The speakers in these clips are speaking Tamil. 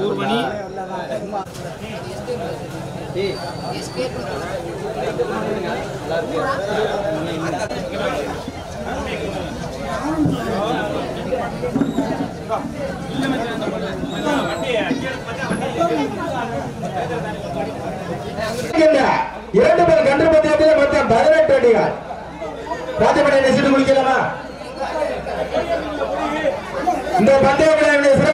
ஊர்மணி இருக்கின்ற இரண்டு பேர் கன்று பந்தயத்தில் மொத்தம் பதினெட்டு அடிகள் ராஜமணி நெசிட்டு குளிக்கலாமா இந்த பந்தய விழாவினை சிறப்பு-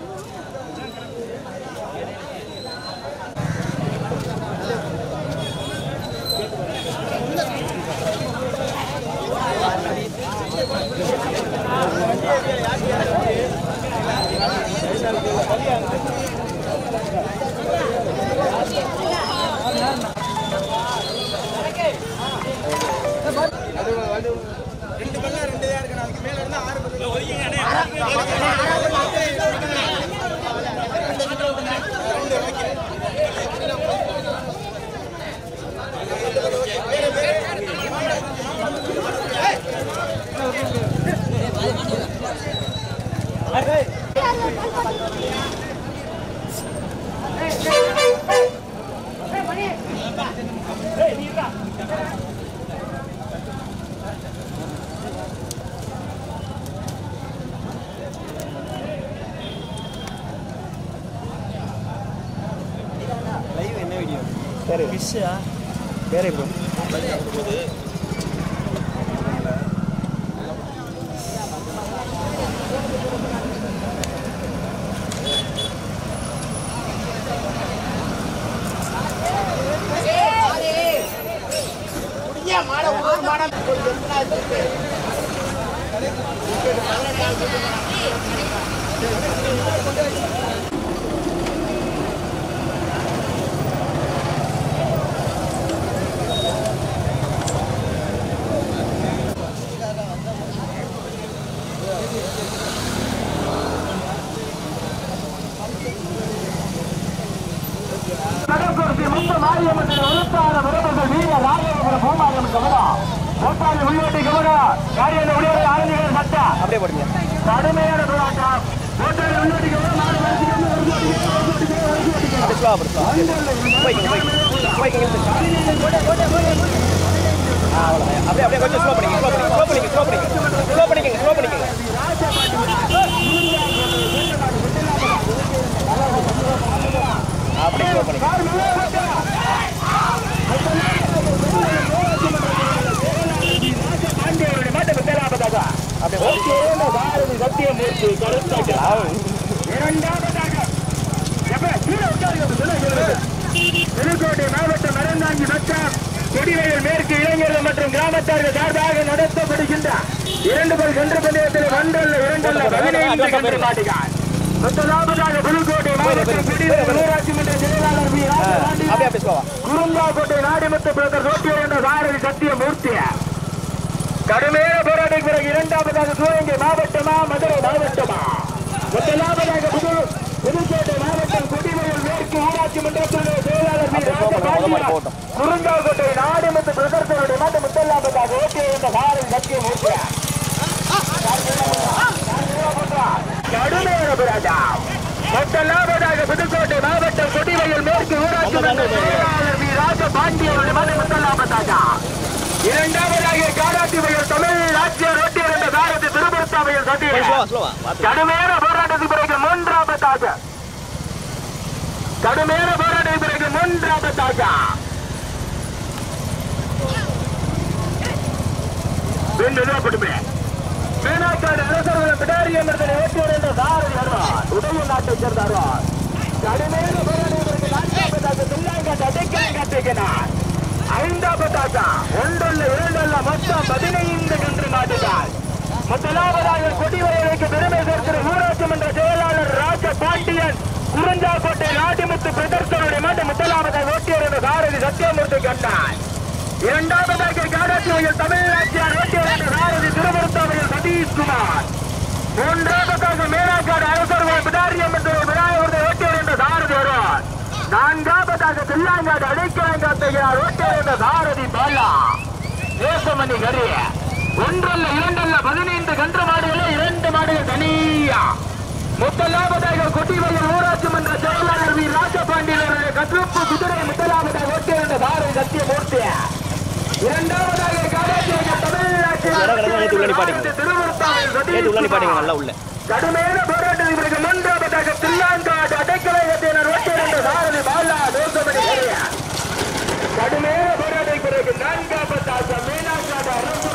கடற்கரை முத்த மாரியம்மன் உறுப்பான விருதுகள் வீர ராஜபுரம் பூமாரியம் கமலம் கோட்டாளி உள்ளோட்டி கமலம் காரியந்த உடையோட ஆளுநர் சட்ட அப்படியே போடுங்க கடுமையான போராட்டம் கோட்டாளி உள்ளோட்டி கமலம் மாடு வரிசைக்கு வந்து ஒரு கோடி, ஒரு கோடி, ஒரு கோடி, ஒரு கோடி. அப்படியே ஸ்லோவா போடுங்க போய்க்கிங்க போய்க்கிங்க போய்க்கிங்க ஆ அவ்வளோதான் அப்படியே அப்படியே கொஞ்சம் ஸ்லோ பண்ணிங்க ஸ்லோ பண்ணிங்க ஸ்லோ பண்ணிங்க ஸ்லோ பண்ணிங்க ஸ்லோ பண்ணிக்கங்க ஸ்லோ பண்ணிக்கங்க அப்படியே ஸ்லோ பண்ணிங்க பாண்டியருடைய மாட்டை முதலாவதாக அப்படியே சேர்ந்த பாரதி சத்தியமூர்த்தி கருத்தாக்கள் இரண்டாவதாக எப்ப கீழே உட்காருங்க, சொல்லுங்க, சொல்லுங்க. புதுக்கோட்டை மாவட்டம் மரந்தாங்கி வட்டம் கொடிவயல் மேற்கு இளைஞர்கள் மற்றும் கிராமத்தார்கள் சார்பாக நடத்தப்படுகின்ற இரண்டு பேர் கன்று பந்தயத்தில் ஒன்றல்ல இரண்டல்ல பதினைந்து கன்று மாட்டுகள் முதலாவதாக புதுக்கோட்டை மாவட்டம் கொடிவயல் ஊராட்சி மன்ற செயலாளர் வி. ராஜபாண்டி அப்படியே அப்படியே ஸ்லோவா குறுந்தாக்கோட்டை நாடிமுத்து பிரதர் ரோட்டியர் என்ற சாரதி சத்தியமூர்த்தி கடுமையான போராட்டத்துக்கு பிறகு இரண்டாவதாக சிவகங்கை மாவட்டமா மதுரை மாவட்டமா முதலாவதாக புது புதுக்கோட்டை மாவட்டம் குடிமையில் மேற்கு ஊராட்சி மன்றத்தினுடைய செயலாளர் வி. அப்படியே போகட்டும், ராஜபாண்டியன். போகட்டும், போகட்டும். குறுந்தாக்கோட்டை நாடிமுத்து பிரதர்களுடைய மாட்டு முதலாவதாக ஓட்டியர் என்ற சாரதி சத்தியமூர்த்தி கடுமையான போராட்டம் முதலாவதாக புதுக்கோட்டை மாவட்டம் கொடிவயல் மேற்கு ஊராட்சி மன்ற செயலாளர் வி. ராஜபாண்டியருடைய மாட்டு முதலாவதாக இரண்டாவதாக காலாட்டி வயல் தமிழ் ராஜ்ய ரோட்டியர் என்ற சாரதி திருபுரத்தாவையில் கொஞ்சம் சத்திய ஸ்லோவா ஸ்லோவா பார்த்து கடுமையான போராட்டத்துக்கு பிறகு மூன்றாவதாக கடுமையான போராட்டத்துக்கு பிறகு மூன்றாவதாக பெண் நிறுவப்பட்டுமே மீனாட்சியோட அரசர்கள் பிடாரியம் என்பதை ஓட்டியோர் என்ற சாரதி வருவார் உதய நாட்டை சேர்ந்தார் கடுமையான போராட்டத்திற்கு நான்காவதாக துல்லாங்காட்டு அடைக்கலை காட்டுகிறார் ஐந்தாவதாக ஒன்றல்ல இரண்டல்ல மொத்தம் பதினைந்து கன்று மாட்டுகள் முதலாவதாக கொடிவயலுக்கு பெருமை சேர்க்கிற ஊராட்சி மன்ற செயலாளர் ராஜ பாண்டியன் குறிஞ்சாக்கோட்டை நாட்டிமுத்து பிரதர்சனுடைய மாட்டு முதலாவதாக ஓட்டியர் என்ற சாரதி சத்தியமூர்த்தி கண்டார் இரண்டாவதாக காடாட்சியில் தமிழ்நாட்டியார் ஓட்டியர் என்ற சாரதி திருவருத்தாவையில் சதீஷ்குமார் மூன்றாவதாக மேலாக்காடு அரசர்கள் பிடாரியம் என்ற விநாயகருடைய ஓட்டியர் என்ற சாரதி வருவார் நான்காவதாக தில்லாங்காடு அடைக்கலங்காத்தையார் ஓட்டியர் என்ற சாரதி பாலா தேசமணி கரிய ஒன்றல்ல இரண்டல்ல பதினைந்து கன்று மாடுகளே இரண்டு மாடுகள் தனியா முதலாவதாக கொட்டிவயல் ஊராட்சி மன்ற செயலாளர் கருப்பு குதிரை முதலாவதாக ஓட்டியிருந்த சாரதி சத்தியமூர்த்தி இரண்டாவதாக காலேஜ் தமிழ்நாட்டில் இடம் கிடந்தா நேத்து உள்ள நிப்பாட்டிங்க. திருவருத்தாவில் நேற்று உள்ள நிப்பாட்டிங்க சதீஷ்குமார். நல்லா உள்ள கடுமையான போராட்டத்தில் இவருக்கு மூன்றாவதாக தில்லாங்காடு அடைக்கலையத்தினர் ஓட்டியிருந்த சாரதி பாலா தோசமணி ஹரியா கடுமையான போராட்டத்தில் பிறகு நான்காவதாக மீனாட்சாடு அரசு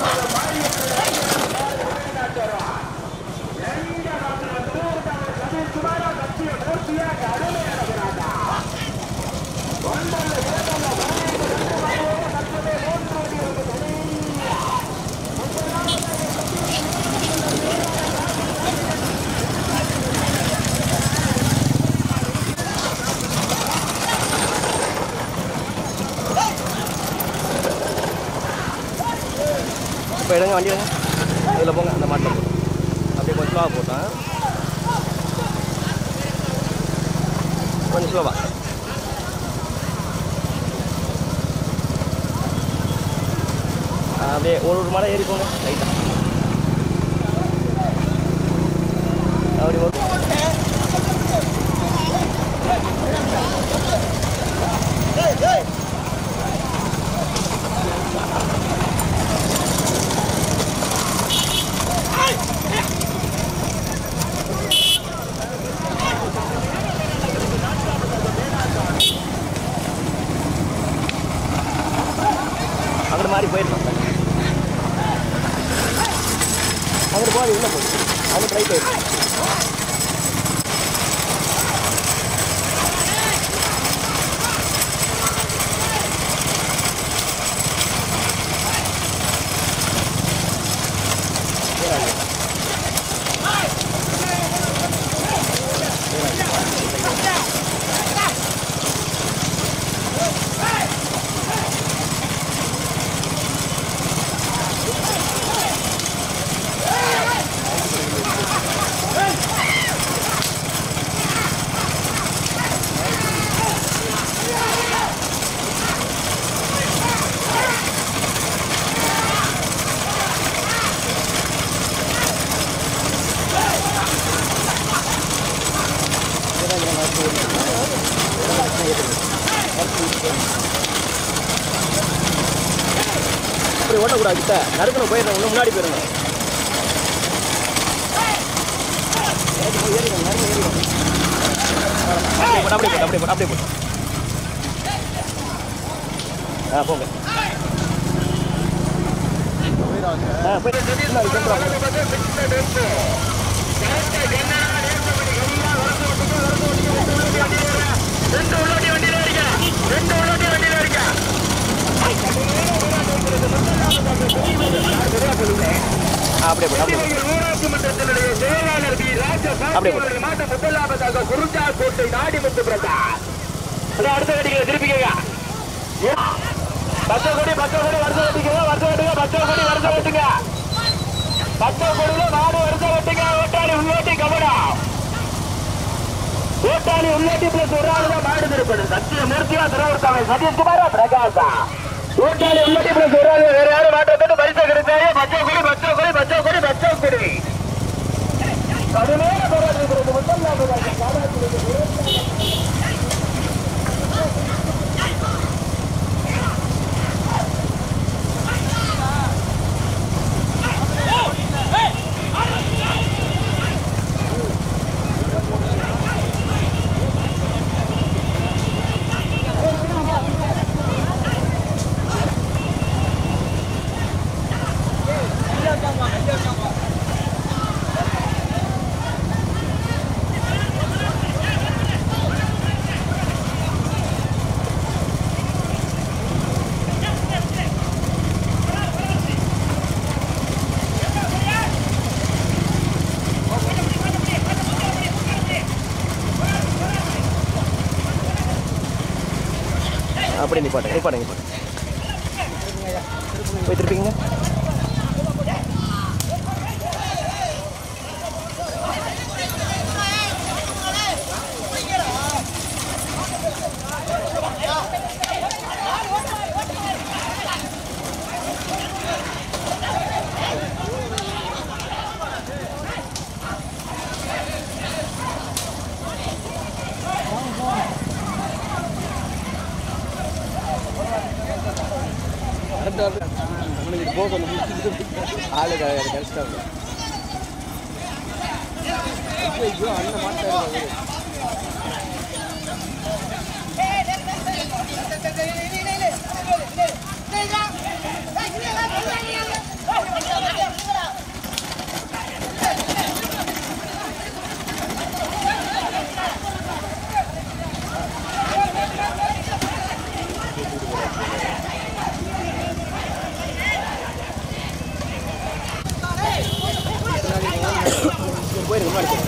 இப்போ எடுங்க வண்டி எடுங்க இதில் போங்க அந்த மாட்டில் போட்டு அப்படியே கொஞ்சம் ஸ்லோவாக போட்டேன் கொஞ்சம் ஸ்லோவா அப்படியே ஒரு ஒரு மரம் ஏறி போங்க லைட்டாக அப்படி ஒரு அங்கிட்டு மாதிரி போயிடலாம் அங்கிட்டு போகாது உள்ள போகுது அங்கிட்டு ரைட் போயிடும் அப்படி ஓட்டக்கூடாது கிட்ட நடுக்கணும் போயிடணும் இன்னும் முன்னாடி போயிடணும் அப்படியே போட்டு அப்படியே போட்டு அப்படியே போட்டு அப்படியே போட்டு ஆ போங்க ஆ போயிட்டு முன்னாடி கொண்டு வாங்க ரெண்டு உள்ளோட்டி வண்டியில இருக்க ரெண்டு உள்ளோட்டி வண்டியில இருக்க ஆ அப்படியே போட்டு அப்படியே போட்டு ஊராட்சி மன்றத்தினுடைய செயலாளர் பி ராஜசாமி அப்படியே போடு. அவர்கள் மாட்ட முதலாவதாக குருஜா கோட்டை நாடிமுத்து பிரசாத் அதான் அடுத்த கட்டிங்க திருப்பிக்கங்க பச்சை கொடி பச்சை கொடி வருஷம் வெட்டிக்கங்க வருஷம் வெட்டுங்க பச்சை கொடி வருஷம் வெட்டுங்க பச்சை கொடியில மாடு வருஷம் வெட்டுங்க ஓட்டாளி உள்ளோட்டி கவனம் ஓட்டாளி உள்ளோட்டி பிளஸ் ஒரு ஆளு தான் மாடு திருப்பது சத்தியமூர்த்தியா திருவருத்தாமை சதீஷ்குமாரா பிரகாசா ஓட்டாளி உள்ளோட்டி பிளஸ் ஒரு ஆளு வேற யாரும் மாற்றத்துக்கு பரிசு கிடைச்சாரு பச்சை கொடி பச்சை கொடி பச்சை கொடி பச்சை கொடி கடுமையான போராட்டத்திற்கு முதலாவதாக காலாட்சி அப்படியே நிப்பாட்டு நிப்பாட்டு நிப்பாட்டு போய் திருப்பிங்க அவனுக்கு போக கொஞ்சம் ஆளு கஷ்டம் ஐயோ அண்ணன் மாட்டாரு போயிருக்கு முன்னாடி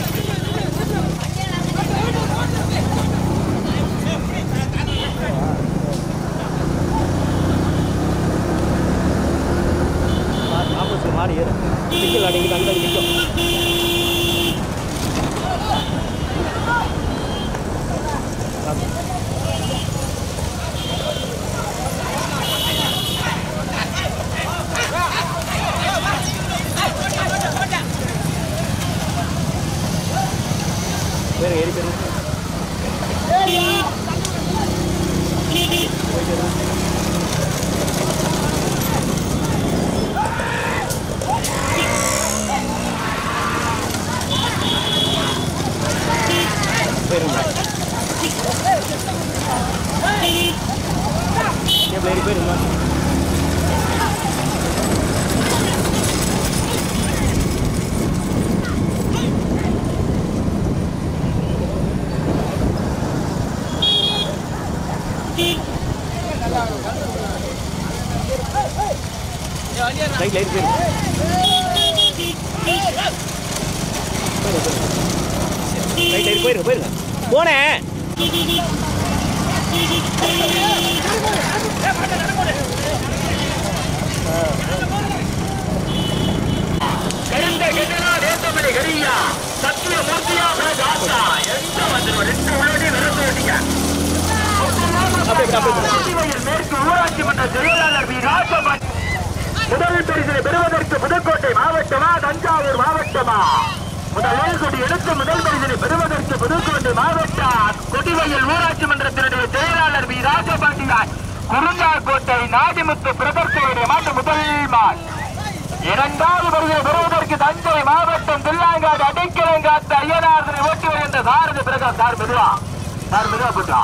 ஆப்போசிட் மாடி ஏறு நிற்கல நீங்கள் அங்கே நிற்கும் பேர் ஏறி பேர் பேருங்க கேபிள் ஏறி போயிருங்க ரைட்ல ஏறி போயிருங்க ரைட்ல ஏறி போயிருங்க போயிருங்க போனேன் கெண்ட கெண்டனா தேசமணி கரியா சத்திய மூர்த்தியா பிரகாசா எந்த வந்துடும் ரெண்டு உள்ளடி விரட்டு ஓட்டிங்க அப்படியே அப்படியே அப்படியே மேற்கு ஊராட்சி மன்ற செயலாளர் வி ராஜபட் முதல் பரிசினை பெறுவதற்கு புதுக்கோட்டை மாவட்டமா தஞ்சாவூர் மாவட்டமா முதல் கொடி எடுத்து முதல் பரிசினை பெறுவதற்கு புதுக்கோட்டை மாவட்டம் கொடிவையில் ஊராட்சி மன்றத்தினுடைய செயலாளர் வி ராஜபாண்டியார் குருங்காக்கோட்டை நாடிமுத்து பிரதர்சனுடைய மாட்டு முதல் மாள் இரண்டாவது பரிசினை பெறுவதற்கு தஞ்சை மாவட்டம் தில்லாங்காடு அடிக்கலங்காத்து ஐயனார்தனை ஓட்டி வருகின்ற சாரதி பிரகாஷ் சார் மெதுவா சார் மெதுவா போட்டா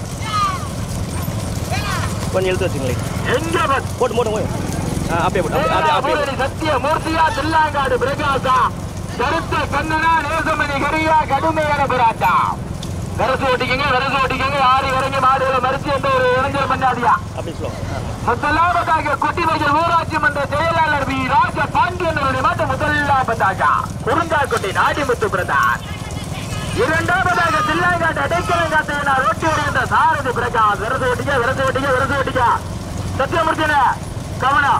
கொஞ்சம் எழுத்து வச்சுங்களேன் எங்க பஸ் போட்டு போட்டு போய் ஆ அப்படியே போட்டு அப்படியே அப்படியே அப்படியே போட்டு. சத்திய மூர்த்தியா தில்லாங்காடு பிரகாசா கருத்த கண்ணனா நேசமணி கரியா கடுமையான போராட்டா வரசு ஓட்டிக்கங்க வரசு ஓட்டிக்கங்க ஆறு இறங்கி மாடுகளை மறிச்சு எந்த ஒரு இளைஞர் பண்ணாதியா அப்படியே சொல்லுவாங்க முதலாவதாக கொட்டிவைகள் ஊராட்சி மன்ற செயலாளர் வி ராஜ பாண்டியனுடைய மாட்டு முதலாவதாக குறுந்தாக்கொட்டை நாடிமுத்து பிரதான் இரண்டாவதாக தில்லாங்காட்டு அடைக்கலங்காட்டையினார் ஓட்டி வருகின்ற சாரதி பிரகாஷ் விரசு ஓட்டிக்க விரசு ஓட்டிக்க விரசு ஓட்டிக்க சத்தியமூர்த்தின கவனம்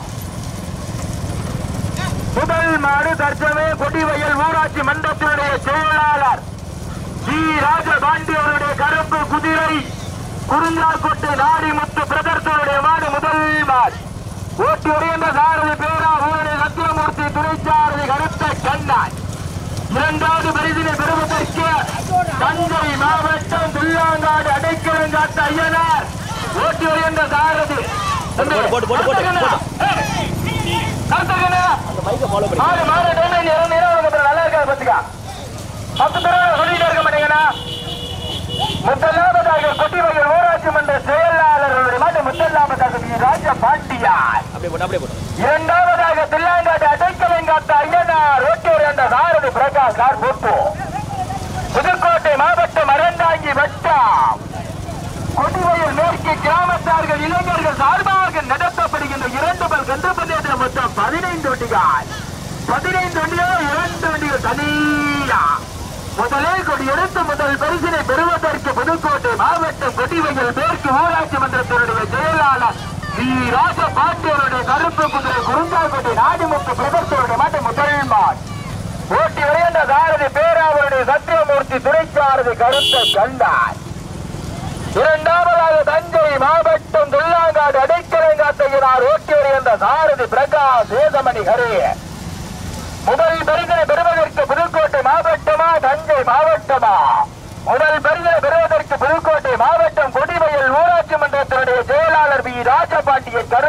முதல் மாடு தற்சமே கொடிவயல் ஊராட்சி மன்றத்தினுடைய செயலாளர் வி ராஜபாண்டி அவருடைய கருப்பு குதிரை குருங்காக்கோட்டை நாடிமுத்து பிரதர்சனுடைய மாடு முதல் மாடு ஓட்டி வருகின்ற சாரதி பேரா ஊருடைய சத்தியமூர்த்தி துணைச்சாரதி கருத்த கண்ணாய் இரண்டாவது பரிசினை பெறுவதற்கு தஞ்சை மாவட்டம் துல்லாங்காடு அடைக்கலங்காட்டு ஐயனார் ஓட்டி வருகின்ற சாரதி போட்டு, போட்டு, போட்டு, போட்டு, கருத்தகண்ணா அந்த மைக்கை ஃபாலோ பண்ணி மாடு மாடு டைம் நேரம் நேரம் அப்புறம் நல்லா இருக்காது பாத்துக்கா பத்து தடவை சொல்லிட்டு இருக்க மாட்டீங்கண்ணா முதலாவதாக கொட்டிவயல் ஊராட்சி மன்ற செயலாளர்களுடைய மாட்டு முதலாவதாக வி. ராஜ பாண்டியார் அப்படியே போட்டு அப்படியே போட்டு இரண்டாவதாக தில்லாங்காட்டு அடைக்கலங்காத்த ஐயனார் ஓட்டூர் என்ற சாரதி பிரகாஷ் கார் போட்டு புதுக்கோட்டை மாவட்டம் அறந்தாங்கி வட்டம் கொடிவயல் மேற்கு கிராமத்தார்கள் இளைஞர்கள் சார்பாக நடத்தப்படுகின்ற இரண்டு பல் கன்று பந்தயத்தில் மொத்தம் பதினைந்து வண்டிகள் பதினைந்து வண்டியோ இரண்டு வண்டிகள் தனியா முதலே கொடி எடுத்து முதல் பரிசினை பெறுவதற்கு புதுக்கோட்டை மாவட்டம் கொடிவயல் மேற்கு ஊராட்சி மன்றத்தினுடைய செயலாளர் வி ராஜ பாண்டியனுடைய கருப்பு குதிரை குருந்தாக்கோட்டை நாடிமுத்து பிரதர்சனுடைய மாட்டு முதல் மாட் ஓட்டி வருகின்ற சாரதி பேராவருடைய சத்தியமூர்த்தி துணைச்சாரதி கருத்த கண்டார் இரண்டாவதாக தஞ்சை மாவட்டம் துல்லாங்காடு அடைக்கலங்காட்டுகிறார் ஓட்டி வருகின்ற சாரதி பிரகாஷ் வேதமணி ஹரே முதல் பரிசனை பெறுவதற்கு புதுக்கோட்டை மாவட்டமா தஞ்சை மாவட்டமா முதல் பரிசனை பெறுவதற்கு புதுக்கோட்டை மாவட்டம் கொடிவயல் ஊராட்சி மன்றத்தினுடைய செயலாளர் வி ராஜபாண்டிய கருப்பு குதிரை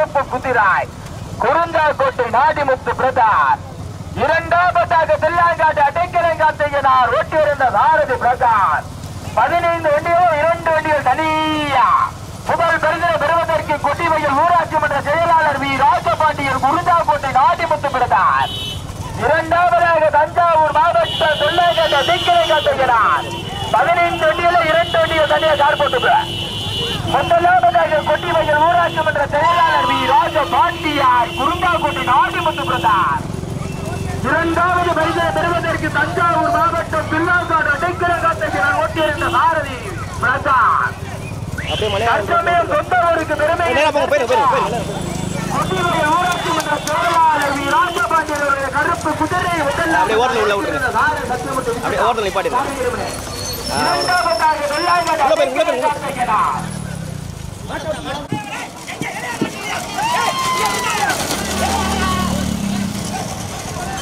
முத்துராய் குறிஞ்சாக்கோட்டை நாடிமுத்து பிரதார் இரண்டாவதாக தில்லாங்காட்டு அடைக்கலங்காத்தையனார் ஓட்டி வருகின்ற சாரதி பிரகாஷ் பதினைந்து வண்டியும் இரண்டு வண்டிகள் தனியா முதல் பரிசனை பெறுவதற்கு கொட்டிவையில் ஊராட்சி மன்ற செயலாளர் வி ராஜபாண்டியன் குறிஞ்சாக்கோட்டை நாடிமுத்து பிரதார் இரண்டாவதாக தஞ்சாவூர் மாவட்ட தொல்லைக்காட்ட திக்கரை காட்டுகிறார் பதினைந்து வண்டியில இரண்டு வண்டிகள் தனியாக கார் போட்டு முதலாவதாக கொட்டிவையில் ஊராட்சி மன்ற செயலாளர் வி ராஜ பாண்டியார் குறுங்காக்கோட்டை நாடிமுத்து பிரதார் இரண்டாவது பரிசனை பெறுவதற்கு தஞ்சாவூர் மாவட்டம் பில்லாங்காடு அடைக்கல காட்டுகிறார் ஓட்டியிருந்த சாரதி பிரதார் அப்படியே மலையாளம் தற்சமயம் சொந்த ஊருக்கு பெருமை நேரா போங்க போயிரு போயிரு போயிரு கொட்டிவையில் ஊராட்சி மன்ற செயலாளர் வி ராஜபாண்டியன் அவருடைய கருப்பு குதிரை முதல்ல அப்படியே ஓரத்துல உள்ள விட்டுருங்க. சாரதி சத்தியமுத்து அப்படியே ஓரத்தில் நிப்பாட்டிடுங்க இரண்டாவதாக வெள்ளாங்கடை உள்ள போயிருங்க, உள்ள போயிருங்க. காட்டுகிறார்